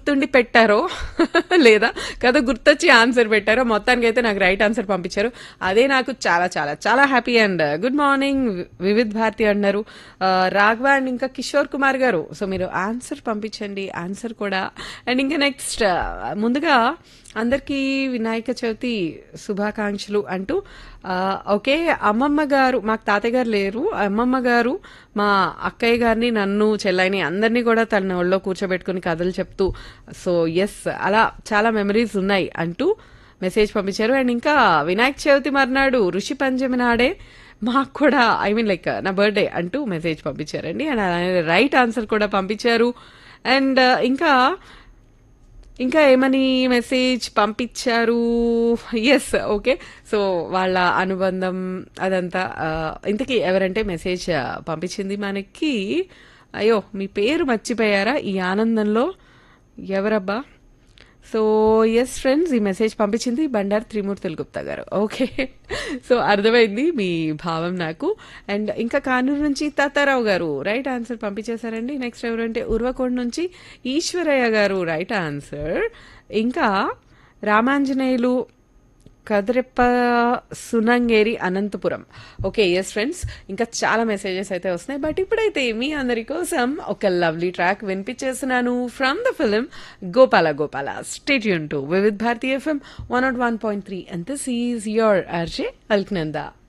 గుర్తుండి పెట్టారో లేదా కథ గుర్తొచ్చి ఆన్సర్ పెట్టారో మొత్తానికి అయితే నాకు రైట్ ఆన్సర్ పంపించారు అదే నాకు చాలా చాలా చాలా happy and good morning Vividh Bharati అన్నారు ఆ, రాఘవ అండ్ ఇంకా కిషోర్ కుమార్ గారు సో మీరు ఆన్సర్ పంపించండి ఆన్సర్ కూడా అండ్ ఇంకా నెక్స్ట్ ముందుగా అందరికీ వినాయక చవితి శుభాకాంక్షలు అంటూ ఆ, ఓకే అమ్మమ్మ గారు మాకు తాతయ్య గారు లేరు అమ్మమ్మ గారు మా అక్కయ్య గారిని నన్ను చెల్లైని అందరినీ కూడా తన ఒళ్ళో కూర్చోబెట్టుకుని కథలు చెప్తూ సో ఎస్ అలా చాలా మెమరీస్ ఉన్నాయి అంటూ మెసేజ్ పంపించారు అండ్ ఇంకా వినాయక చవితి మర్నాడు ఋషి పంచమి నాడే మాకు కూడా ఐ మీన్ లైక్ నా బర్త్డే అంటూ మెసేజ్ పంపించారండి అండ్ అలానే రైట్ ఆన్సర్ కూడా పంపించారు అండ్ ఇంకా ఇంకా ఏమని మెసేజ్ పంపించారు ఎస్ ఓకే సో వాళ్ళ అనుబంధం అదంతా ఆ, ఇంతకీ ఎవరంటే మెసేజ్ ఆ, పంపించింది మనకి అయ్యో మీ పేరు మర్చిపోయారా ఈ ఆనందంలో ఎవరబ్బా సో ఎస్ ఫ్రెండ్స్ ఈ మెసేజ్ పంపించింది బండారు త్రిమూర్తులు గుప్తా గారు ఓకే సో అర్థమైంది మీ భావం నాకు అండ్ ఇంకా కానూరు నుంచి తాతారావు గారు రైట్ ఆన్సర్ పంపించేశారండి నెక్స్ట్ ఎవరంటే ఉర్వకోడ్ నుంచి ఈశ్వరయ్య గారు రైట్ ఆన్సర్ ఇంకా Ramanjaneyulu Kadireppa Sunangeri Anantapur okay yes friends ఇంకా చాలా మెసేజెస్ అయితే వస్తున్నాయి బట్ ఇప్పుడైతే మీ అందరి కోసం ఒక లవ్లీ ట్రాక్ వినిపించేస్తున్నాను from the film Gopala Gopala stay tuned to Vividh Bharati FM one nought one point three and this is your RJ Alaknanda